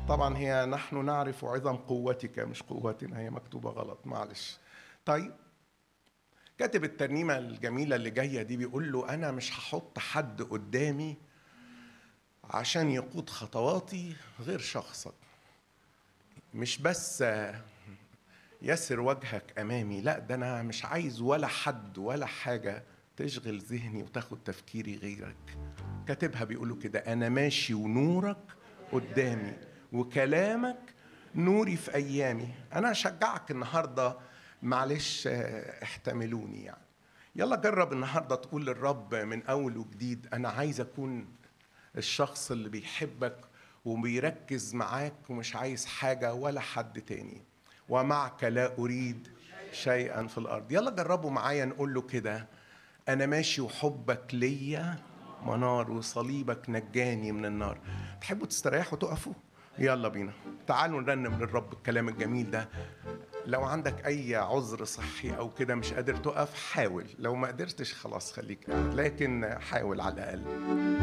طبعا هي نحن نعرف عظم قوتك مش قوتنا هي مكتوبة غلط معلش طيب كاتب الترنيمة الجميلة اللي جاية دي بيقول له أنا مش هحط حد قدامي عشان يقود خطواتي غير شخصك مش بس يسر وجهك أمامي لا ده أنا مش عايز ولا حد ولا حاجة تشغل ذهني وتاخد تفكيري غيرك كاتبها بيقوله كده أنا ماشي ونورك قدامي وكلامك نوري في أيامي أنا أشجعك النهاردة معلش احتملوني يعني يلا جرب النهارده تقول للرب من اول وجديد انا عايز اكون الشخص اللي بيحبك وبيركز معاك ومش عايز حاجه ولا حد تاني ومعك لا اريد شيئا في الارض يلا جربوا معايا نقول له كده انا ماشي وحبك ليا منار وصليبك نجاني من النار تحبوا تستريحوا تقفوا يلا بينا تعالوا نرنم للرب الكلام الجميل ده لو عندك اي عذر صحي او كده مش قادر تقف حاول لو ما قدرتش خلاص خليك قاعد لكن حاول على الاقل